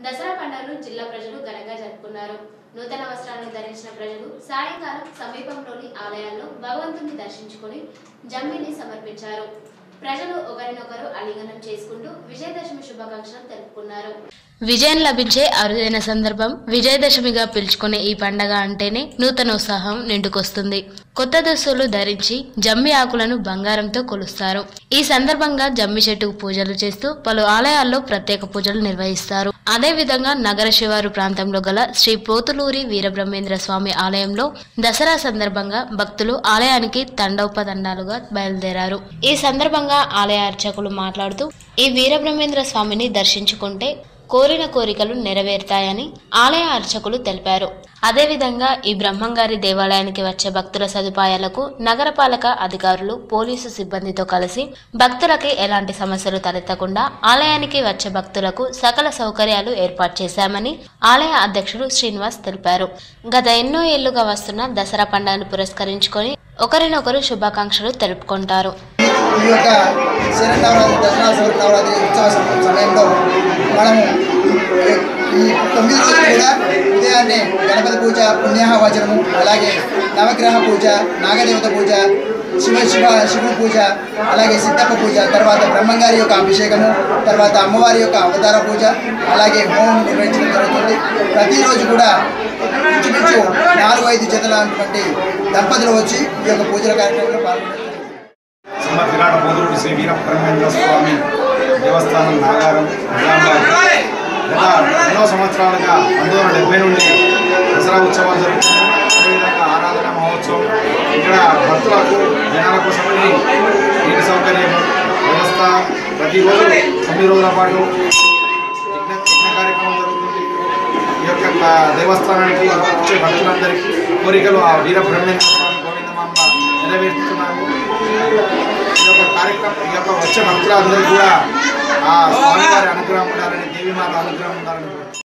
దసరా పండుగను జిల్లా ప్రజలు ఘనంగా జరుపుకున్నారు నూతన వస్త్రాలను ధరించిన ప్రజలు సాయంకాలం సమీపంలోని ఆలయాల్లో భగవంతుని దర్శించుకుని జమ్మిని సమర్పించారు ప్రజలు ఒకరినొకరు ఆలింగనం చేసుకుంటూ విజయదశమి శుభాకాంక్షలు తెలుపుకున్నారు విజయం లభించే అరుదైన సందర్భం విజయదశమిగా పిలుచుకునే ఈ పండగ అంటేనే నూతన ఉత్సాహం నిండుకొస్తుంది కొత్త దుస్తులు ధరించి జమ్మి ఆకులను బంగారంతో కొలుస్తారు ఈ సందర్భంగా జమ్మి చెట్టుకు పూజలు చేస్తూ పలు ఆలయాల్లో ప్రత్యేక పూజలు నిర్వహిస్తారు అదే విధంగా నగర శివారు ప్రాంతంలో గల శ్రీ పోతులూరి వీరబ్రహ్మేంద్ర స్వామి ఆలయంలో దసరా సందర్భంగా భక్తులు ఆలయానికి తండోపతండాలుగా బయలుదేరారు ఈ సందర్భంగా ఆలయ అర్చకులు మాట్లాడుతూ ఈ వీరబ్రహ్మేంద్ర స్వామిని దర్శించుకుంటే కోరిన కోరికలు నెరవేరుతాయని ఆలయ అర్చకులు తెలిపారు అదేవిధంగా ఈ బ్రహ్మంగారి దేవాలయానికి వచ్చే భక్తుల సదుపాయాలకు నగరపాలక అధికారులు పోలీసు సిబ్బందితో కలిసి భక్తులకి ఎలాంటి సమస్యలు తలెత్తకుండా ఆలయానికి వచ్చే భక్తులకు సకల సౌకర్యాలు ఏర్పాటు చేశామని ఆలయ అధ్యక్షుడు శ్రీనివాస్ తెలిపారు గత ఎన్నో ఏళ్లుగా వస్తున్న దసరా పండుగను పురస్కరించుకొని ఒకరినొకరు శుభాకాంక్షలు తెలుపుకుంటారు ఈ యొక్క శరన్నవరాత్రి దసరా శరన్నవరాత్రి ఉత్సవ సమ- సమయంలో మనము ఈ- ఈ తొమ్మిది రోజులు కూడా ఉదయాన్నే గణపతి పూజ పుణ్యాహవచనము అలాగే నవగ్రహ పూజ నాగదేవత పూజ శివ శివ శివుని పూజ అలాగే సిద్ధప్ప పూజ తర్వాత బ్రహ్మంగారి యొక్క అభిషేకము తర్వాత అమ్మవారి యొక్క అవతార పూజ అలాగే హోమం నిర్వహించడం జరుగుతుంది ప్రతిరోజు కూడా ఇంచుమించు నాలుగు ఐదు జతలైనటువంటి దంపతులు వచ్చి ఈ యొక్క పూజల కార్యక్రమంలో పాల్గొంటారు సింహ విరాట పోతుడు శ్రీ వీరబ్రహ్మేంద్ర స్వామి దేవస్థానం నాగారం నిజామాబాద్ గత ఎన్నో సంవత్సరాలుగా పంతొమ్మిది వందల డెబ్బై నుండి దసరా ఉత్సవాలు జరుగుతున్నాయి అదేవిధంగా ఆరాధన మహోత్సవం ఇక్కడ భక్తులకు జనాల కోసమని నీటి సౌకర్యం వ్యవస్థ ప్రతిరోజు తొమ్మిది రోజుల పాటు యజ్ఞ యజ్ఞ కార్యక్రమం జరుగుతుంది ఈ యొక్క క- దేవస్థానానికి వచ్చే భక్తులందరికీ కోరికలు ఆ వీరబ్రహ్మేంద్ర స్వామి గోవిందమాంబ నెరవేరుస్తున్నాము ఈ యొక్క కార్యక్రమం ఈ యొక్క వచ్చే భక్తులందరికీ కూడా ఆ స్వామివారి అనుగ్రహం ఉండాలని దేవిమాత అనుగ్రహం ఉండాలని